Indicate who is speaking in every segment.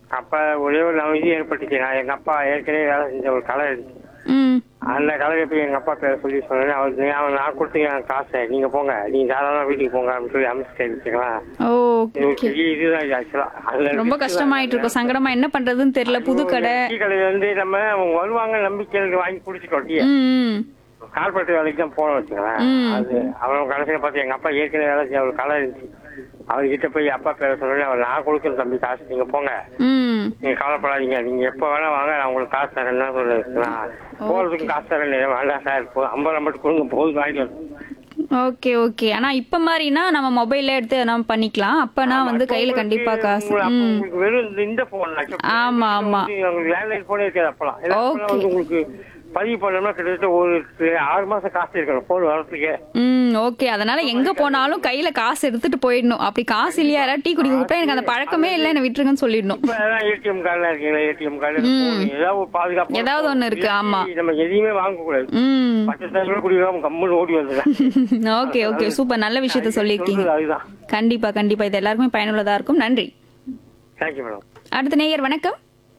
Speaker 1: அப்ப ஒரே ஒரு நம்ம இது ஏற்பட்டுச்சு நான் எங்க அப்பா ஏற்கனவே வேலை செஞ்ச ஒரு கடை இருந்துச்சு
Speaker 2: ம்
Speaker 1: அந்த கடையை போய் எங்க அப்பா பேர சொல்லி சொன்னேன் அவருக்கு அவன் நான் கொடுத்தீங்க காசை நீங்க போங்க நீங்க தாராளமா வீட்டுக்கு போங்க அப்படின்னு சொல்லி அமைச்சிட்டேன் வச்சுக்கலாம்
Speaker 2: ஓ
Speaker 1: இது ஒரு
Speaker 2: ஓகே
Speaker 1: பெரிய இதுதான் இது ஆக்சுவலா அதுல
Speaker 2: ரொம்ப கஷ்டமாயிட்டு இருக்கும் சங்கடமா என்ன பண்றதுன்னு தெரியல புது கடை
Speaker 1: டீ கடையில வந்து நம்ம அவங்க வருவாங்க நம்பிக்கைக்கு வாங்கி குடிச்சிட்டோம் டீ
Speaker 2: ம் ம்
Speaker 1: கார்பரேட் வேலைக்கு தான் போனோம் வச்சுக்கலாம்
Speaker 2: ம்.
Speaker 1: அது அவன் கடைசியில பார்த்து எங்க அப்பா ஏற்கனவே வேலை செஞ்ச ஒரு கடை இருந்துச்சு அவர்கிட்ட போய் அப்பா பேர சொன்னேன் அவர் நான் கொடுக்குறேன் தம்பி காசு நீங்க போங்க
Speaker 2: ம்
Speaker 1: நீங்க கவலைப்படாதீங்க நீங்க எப்ப வேணா வாங்க நான் உங்களுக்கு காசு தரேன்னு தான் சொல்லுவேன் போறதுக்கு காசு தரேன் வேண்டாம் சார் போ ஐம்பது மட்டும் கொடுங்க போதும் வாங்கிட்டு வந்து.
Speaker 2: ஓகே ஓகே ஆனா இப்ப மாதிரினா நம்ம மொபைல்ல எடுத்து நம்ம பண்ணிக்கலாம் அப்பனா வந்து கையில கண்டிப்பா காசு
Speaker 1: உங்களுக்கு அப்ப
Speaker 2: ம்
Speaker 1: உங்களுக்கு வெறும் இந்த- இந்த போன்
Speaker 2: ஆமா, ஆமா.
Speaker 1: உங்களுக்கு லேண்ட்லைன் போனே இருக்காது அப்பலாம் எல்லாம்
Speaker 2: Okay.
Speaker 1: வந்து உங்களுக்கு பதிவு பண்ணோம்னா கிட்டத்தட்ட ஒரு ஆறு மாசம் காசு இருக்கணும் போன் வரதுக்கே
Speaker 2: ம் ஓகே அதனால எங்க போனாலும் கையில காசு எடுத்துட்டு போயிடணும் அப்படி காசு இல்லையா யாராவது டீ குடிக்க கூப்பிட்டா எனக்கு அந்த பழக்கமே இல்லை என்ன விட்டுருங்கன்னு சொல்லிடணும்
Speaker 1: இப்ப ஏடிஎம் கார்டுல இருக்கீங்களா ஏடிஎம் கார்டு ஏதாவது ஒரு பாதுகாப்பு
Speaker 2: ஏதாவது ஒண்ணு இருக்கு, ஆமா.
Speaker 1: நம்ம எதையுமே வாங்க கூடாது
Speaker 2: ம்
Speaker 1: பச்சை தண்ணி குடிக்காம கம்முன்னு ஓடி வந்துடுறேன்
Speaker 2: ஓகே ஓகே சூப்பர் நல்ல விஷயத்த சொல்லியிருக்கீங்க
Speaker 1: அதுதான்
Speaker 2: கண்டிப்பா கண்டிப்பா இது எல்லாருக்குமே பயனுள்ளதா இருக்கும் நன்றி
Speaker 1: தேங்க்யூ மேடம்
Speaker 2: அடுத்த நேயர் வணக்கம்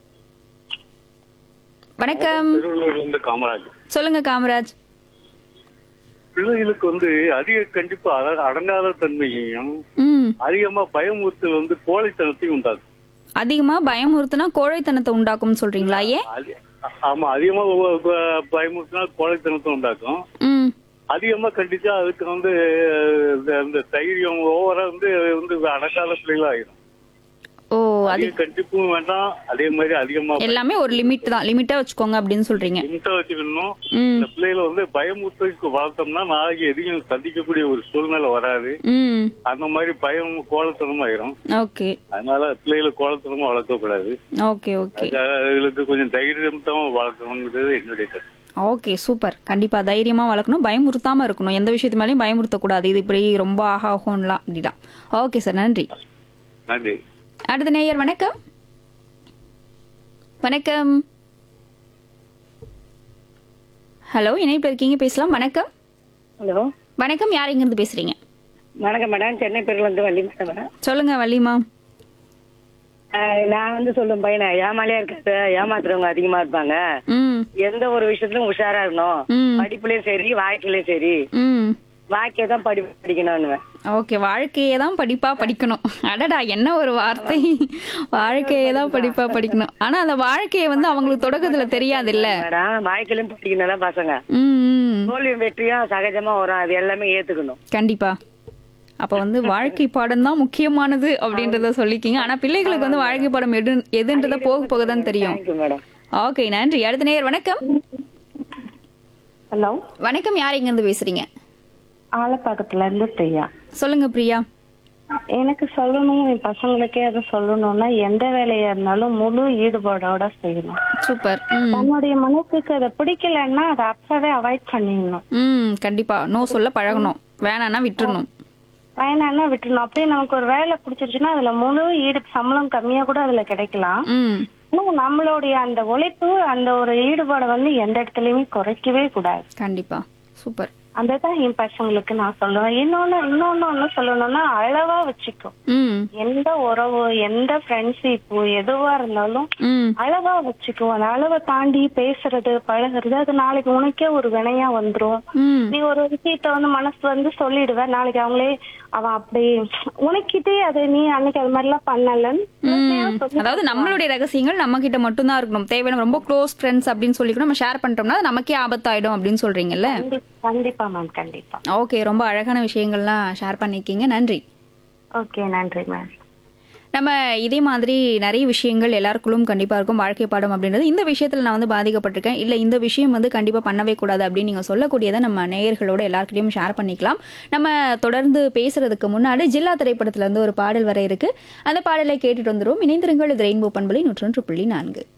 Speaker 2: வணக்கம்
Speaker 3: திருவள்ளூர்ல இருந்து காமராஜ்
Speaker 2: சொல்லுங்க காமராஜ்
Speaker 3: பிள்ளைகளுக்கு வந்து அதிக கண்டிப்பா அட- அடங்காத தன்மையையும்
Speaker 2: ம்
Speaker 3: அதிகமா பயமுறுத்தல் வந்து கோழைத்தனத்தையும் உண்டாகும்
Speaker 2: அதிகமா பயமுறுத்துனா கோழைத்தனத்தை உண்டாக்கும்னு சொல்றீங்களா ஏன்
Speaker 3: அது- ஆமா அதிகமா ஒ- ப- பயமுறுத்தினா கோழைத்தனத்தை உண்டாக்கும்
Speaker 2: ம்
Speaker 3: அதிகமா கண்டிச்சா அதுக்கு வந்து இந்த- இந்த தைரியம் ஓவரா வந்து வந்து அடங்காத பிள்ளைகள் ஆயிரும்
Speaker 2: ஓ அது
Speaker 3: அதிக கண்டிப்பும் வேண்டாம் அதே மாதிரி அதிகமா
Speaker 2: எல்லாமே ஒரு லிமிட் தான் லிமிட்டா வச்சுக்கோங்க அப்படின்னு சொல்றீங்க
Speaker 3: இன்ட்ட வச்சுக்கணும்
Speaker 2: ம்
Speaker 3: இந்த பிள்ளைகளை வந்து பயமுறுத்தலுக்கு வளர்த்தோம்னா நாளைக்கு எதையும் சந்திக்கக்கூடிய ஒரு சூழ்நிலை வராது
Speaker 2: ம்
Speaker 3: அந்த மாதிரி பயம் கோலத்தனம் ஆயிரும்
Speaker 2: ஓகே
Speaker 3: அதனால பிள்ளைகளை கோலத்தனமா வளர்க்கக்கூடாது
Speaker 2: ஓகே ஓகே
Speaker 3: அதுக்காக அதுகளுக்கு கொஞ்சம் தைரியம் தான் வளர்க்கணுங்கிறது என்னுடைய கருத்து
Speaker 2: ஓகே சூப்பர் கண்டிப்பா தைரியமா வளர்க்கணும் பயமுறுத்தாம இருக்கணும் எந்த விஷயத்து மேலேயும் பயமுறுத்தக்கூடாது இது இப்படி ரொம்ப ஆகா ஆகும்லாம் அப்படிதான் ஓகே சார் நன்றி
Speaker 3: நன்றி
Speaker 2: அடுத்த நேயர் வணக்கம் வணக்கம் ஹலோ இணைப்பில் இருக்கீங்க பேசலாம் வணக்கம்
Speaker 4: ஹலோ
Speaker 2: வணக்கம் யார் இருந்து பேசுறீங்க
Speaker 4: வணக்கம் மேடம் சென்னை பேர்லேருந்து வள்ளி மேடம்
Speaker 2: சொல்லுங்க வள்ளிமா
Speaker 4: ஆஹ் நான் வந்து சொல்லும் பையனை ஏமாலியா இருக்காது ஏமாத்துறவங்க அதிகமா இருப்பாங்க
Speaker 2: ம்
Speaker 4: எந்த ஒரு விஷயத்திலும் உஷாரா இருக்கணும்
Speaker 2: ம்.
Speaker 4: படிப்புலயும் சரி வாழ்க்கையிலயும் சரி
Speaker 2: ம்
Speaker 4: வாழ்க்கையை தான் படி படிக்கணும்னு
Speaker 2: ஓகே வாழ்க்கையே தான் படிப்பா படிக்கணும் அடடா என்ன ஒரு வார்த்தை வாழ்க்கையே தான் படிப்பா படிக்கணும் ஆனா அந்த வாழ்க்கையை வந்து அவங்களுக்கு தொடக்கத்துல தெரியாது இல்ல
Speaker 4: மேடம் வாழ்க்கையிலும் படிக்கணும் தான் பசங்க
Speaker 2: ம் ம்.
Speaker 4: தோல்வியும் வெற்றியும் சகஜமா வரும் அது எல்லாமே ஏத்துக்கணும்
Speaker 2: கண்டிப்பா அப்ப வந்து வாழ்க்கை பாடம் தான் முக்கியமானது அப்படின்றத சொல்லிக்கிங்க ஆனா பிள்ளைகளுக்கு வந்து வாழ்க்கை பாடம் எது எதுன்றத போக போக தான் தெரியும்
Speaker 4: தேங்க்யூ மேடம்
Speaker 2: ஓகே நன்றி அடுத்த நேயர் வணக்கம்
Speaker 5: ஹலோ
Speaker 2: வணக்கம் யார் இங்க இருந்து பேசுறீங்க
Speaker 5: ஆலப்பாக்கத்துல இருந்து பிரியா
Speaker 2: சொல்லுங்க பிரியா
Speaker 5: எனக்கு சொல்லணும் என் பசங்களுக்கே அதை சொல்லணும்னா எந்த வேலையா இருந்தாலும் முழு ஈடுபாடோட செய்யணும்
Speaker 2: சூப்பர் ம்
Speaker 5: தன்னுடைய மனசுக்கு அதை பிடிக்கலன்னா அதை அப்பவே அவாய்ட் பண்ணிடணும்
Speaker 2: ம் கண்டிப்பா நோ சொல்ல பழகணும் வேணான்னா விட்டுறணும்
Speaker 5: வேணான்னா விட்டுறணும் அப்படியே நமக்கு ஒரு வேலை பிடிச்சிருச்சுன்னா அதுல முழு ஈடு சம்பளம் கம்மியா கூட அதுல கிடைக்கலாம்
Speaker 2: ம்
Speaker 5: ஆனா நம்மளுடைய அந்த உழைப்பு அந்த ஒரு ஈடுபாடை வந்து எந்த இடத்துலயுமே குறைக்கவே கூடாது
Speaker 2: கண்டிப்பா சூப்பர்
Speaker 5: அதுதான் என் பசங்களுக்கு நான் சொல்லுவேன் இன்னொன்னு இன்னொன்னு ஒண்ணு சொல்லணும்னா அளவா வச்சுக்கும்
Speaker 2: ம்
Speaker 5: எந்த உறவு எந்த ஃப்ரெண்ட்ஷிப் எதுவா இருந்தாலும்
Speaker 2: ம்
Speaker 5: அளவா வச்சுக்கோ அந்த அளவை தாண்டி பேசுறது பழகுறது அது நாளைக்கு உனக்கே ஒரு வினையா வந்துரும்
Speaker 2: ம்
Speaker 5: நீ ஒரு விஷயத்த வந்து மனசு வந்து சொல்லிடுவ நாளைக்கு அவங்களே அவன் அப்படி உனக்கிட்டே அது நீ அன்னைக்கு அது மாதிரிலாம் பண்ணலன்னு உண்மையா
Speaker 2: ம்.
Speaker 5: சொல்லி
Speaker 2: அதாவது நம்மளுடைய ரகசியங்கள் நம்ம கிட்ட மட்டும் தான் இருக்கணும் தேவையான ரொம்ப க்ளோஸ் ஃப்ரெண்ட்ஸ் அப்படின்னு சொல்லி கூட நம்ம ஷேர் பண்ணிட்டோம்னா அது நமக்கே ஆபத்தாயிடும் அப்படின்னு சொல்றீங்கல்ல
Speaker 5: கண்டி- கண்டிப்பா மேம் கண்டிப்பா
Speaker 2: ஓகே ரொம்ப அழகான விஷயங்கள்லாம் ஷேர் பண்ணிருக்கீங்க நன்றி
Speaker 5: ஓகே நன்றி மேம்
Speaker 2: நம்ம இதே மாதிரி நிறைய விஷயங்கள் எல்லாருக்குள்ளும் கண்டிப்பா இருக்கும் வாழ்க்கை பாடம் அப்படின்றது இந்த விஷயத்துல நான் வந்து பாதிக்கப்பட்டிருக்கேன் இல்ல இந்த விஷயம் வந்து கண்டிப்பா பண்ணவே கூடாது அப்படின்னு நீங்க சொல்லக்கூடியதை நம்ம நேயர்களோட எல்லாருக்கிட்டையும் ஷேர் பண்ணிக்கலாம் நம்ம தொடர்ந்து பேசுறதுக்கு முன்னாடி ஜில்லா திரைப்படத்துல இருந்து ஒரு பாடல் வர இருக்கு அந்த பாடலை கேட்டுட்டு வந்துருவோம் இணைந்திருங்கள் இது ரெயின்போ பண்பலை நூற்றொன்று புள்ளி நான்கு